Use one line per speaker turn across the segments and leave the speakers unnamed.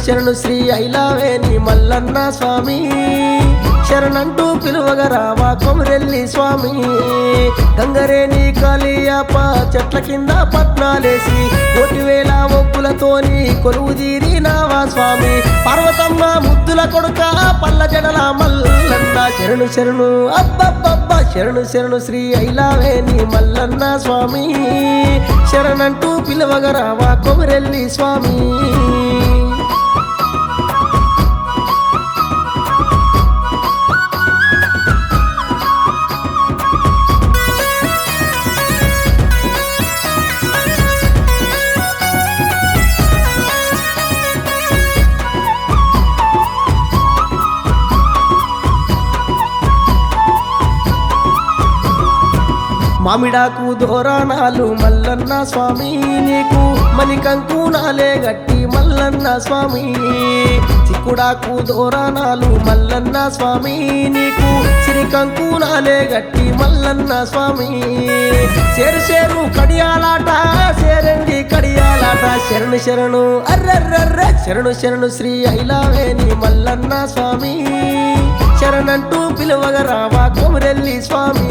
శరణు శ్రీ ఐలావేని మల్లన్న స్వామి శరణంటూ పిలువగ రావా కొమరెల్లి స్వామి గంగరేని కాళీయప్ప చెట్ల కింద పట్నాలేసి కోటి వేల ఒప్పులతోని కొలువు తీరినావా స్వామి పార్వతమ్మ ముద్దుల కొడుక పల్ల జడల మల్లన్న శరణు శరణు అబ్బబ్బబ్బ శరణు శరణు శ్రీ ఐలావేని మల్లన్న స్వామి శరణంటూ పిలువగ రావా కొమరెల్లి స్వామి మామిడాకు దోరానాలు మల్లన్న స్వామి నీకు మణికంకు నాలే గట్టి మల్లన్న స్వామి చిక్కుడాకు దోరానాలు మల్లన్న స్వామి నీకు సిరికంకు నాలే గట్టి మల్లన్న స్వామి చేరు చేరు కడియాలాట చేరండి కడియాలాట శరణు శరణు అర్రర్రర్ర శరణు శరణు శ్రీ ఐలావేని మల్లన్న స్వామి శరణంటూ పిలువగ రావా కొమరెల్లి స్వామి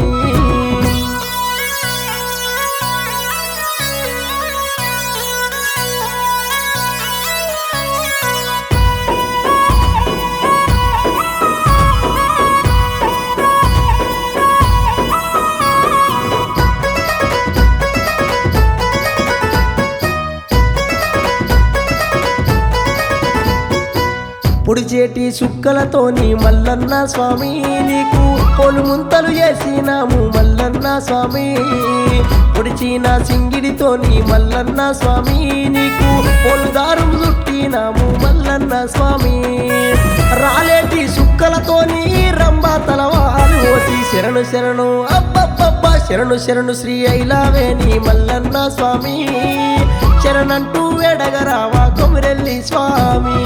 పొడిచేటి సుక్కలతోని మల్లన్న స్వామి నీకు పోలు ముంతలు చేసినాము మల్లన్న స్వామి పొడిచిన సింగిడితోని మల్లన్న స్వామి నీకు పోలు దారం చుట్టినాము మల్లన్న స్వామి రాలేటి సుక్కలతోని రంబా తలవాలు ఓసి శరణు శరణు అబ్బబ్బబ్బ శరణు శరణు శ్రీ ఐలావేని మల్లన్న స్వామి శరణంటూ ఎడగరావా కొమిరెల్లి స్వామి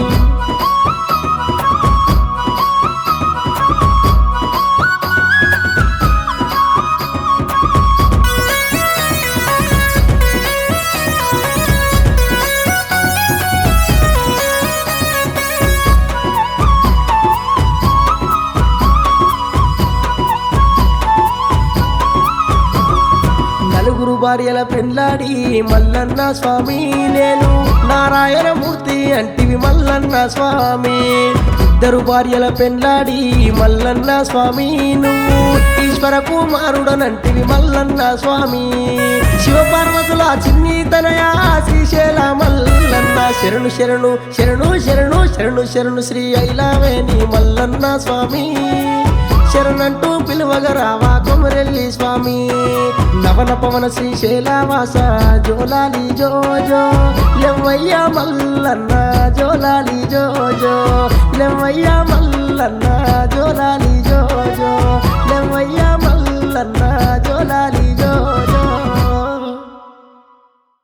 నలుగురు భార్యల పెండ్లాడి మల్లన్న స్వామి నేను నారాయణమూర్తి అంటివి మల్లన్న స్వామి ఇద్దరు భార్యల పెండ్లాడి మల్లన్న స్వామి నువ్వు ఈశ్వర కుమారుడనంటివి మల్లన్న స్వామి శివపార్వతుల చిన్ని తనయా శ్రీశైల మల్లన్న శరణు శరణు శరణు శరణు శరణు శరణు శ్రీ ఐలావేని మల్లన్న స్వామి శరణంటూ పిలువగ రావా కొమరెల్లి స్వామి నవన పవన శ్రీశైలవాస జోలాలి జోజో లెవ్వయ్య మల్లన్న జోలాలి జోజో లెవ్వయ్య మల్లన్న జోలాలి జోజో లెవ్వయ్య మల్లన్న జోలాలి జోజో